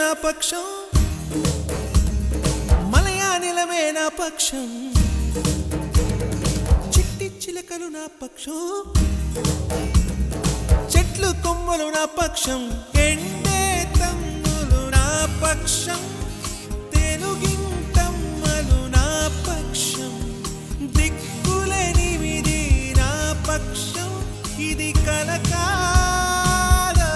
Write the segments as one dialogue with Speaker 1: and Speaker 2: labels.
Speaker 1: నా పక్షం మలయానిలమే నా పక్షం చిట్టి చిలకలు నా పక్షం చెట్లు కొమ్మలు నా పక్షం ఎండే తమ్ములు నా పక్షం తెలుగింతమ్మలు నా పక్షం దిక్కులెనిమిది నా పక్షం ఇది కలకాల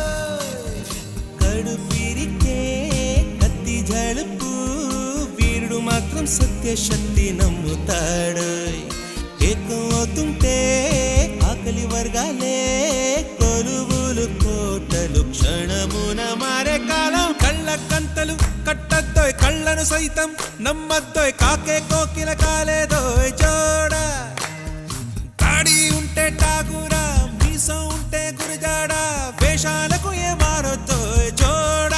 Speaker 1: కడుపిరికే కత్తి జలుపు వీరుడు మాత్రం సత్యశక్తి నమ్ముతాడు ఏకం అవుతుంటే ఆకలి వర్గాలే కొలువులు కోటలు క్షణమున మారే కాలం కళ్ళ కంతలు కట్టద్దోయ్ కళ్ళను సైతం నమ్మద్దోయ్ కాకే కోకిల కాలేదోయ్ జోడా తాడి ఉంటే టాగురా మీసం ఉంటే గురిజాడా వేషాలకు ఏ మారొద్దో జోడా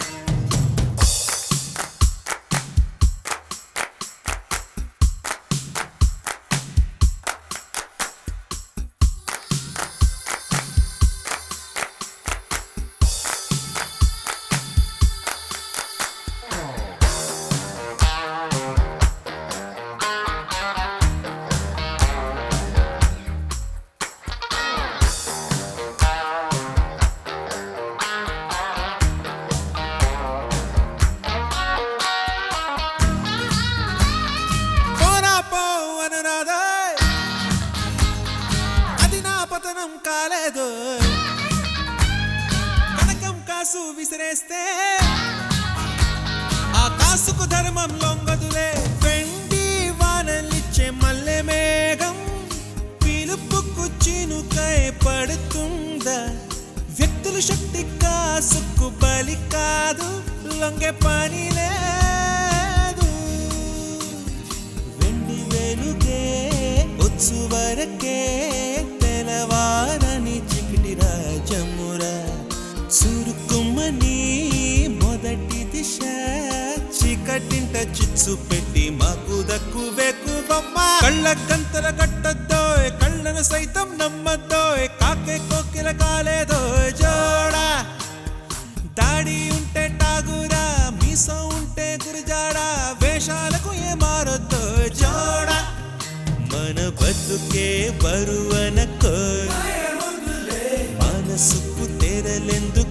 Speaker 1: పోరా పో అనురాధా అది నా పతనం కాలేదు కనకం కాసు విసిరేస్తే ఆ కాసుకు ధర్మం లొంగదులే వెండి వానలిచ్చే మల్లె మేఘం పిలుపుకు చినుకై పడుతుందా వ్యక్తులు శక్తి కాసుకు బలి కాదు లొంగే పని లేదు వెండి వెలుగే వచ్చు వరకే తెలవారని చికిటి రాజమురా సురుకుమ్మని మొదటి దిశ చీకటింట చిచ్చు పెట్టి మాకు దక్కు వేకువమ్మ కళ్ళ గంతల కట్టద్దోయ్ కళ్ళను సైతం నమ్మద్దోయ్ కాకే కోకిల కాలేదోయ్ జోడా దాడి ఉంటే టాగురా మీసం ఉంటే గురిజాడా వేషాలకు ఏ మారొద్దో జోడా మన బతుకే బరువన మనసుకు తెరలెందుకు